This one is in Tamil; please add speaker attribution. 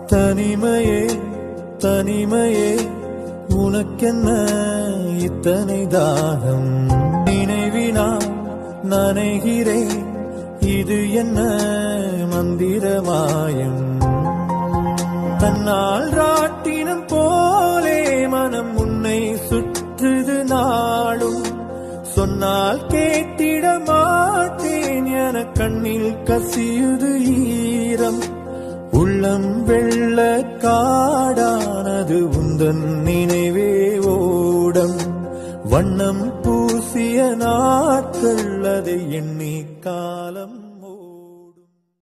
Speaker 1: தனிமையே தனிமையே உனக்கென்ன இத்தனை தாகம் நினைவினால் நனைகிறேன் இது என்ன மந்திரமாயம் தன்னால் ராட்டினம் போலே மனம் உன்னை சுற்றுது நாளும் சொன்னால் கேட்டிட மாட்டேன் என கண்ணில் கசியுது ஈரம் உள்ளம் வெள்ள காடானது உந்தன் நினைவே ஓடம் வண்ணம் பூசிய நாட்கள் அதை எண்ணி காலம்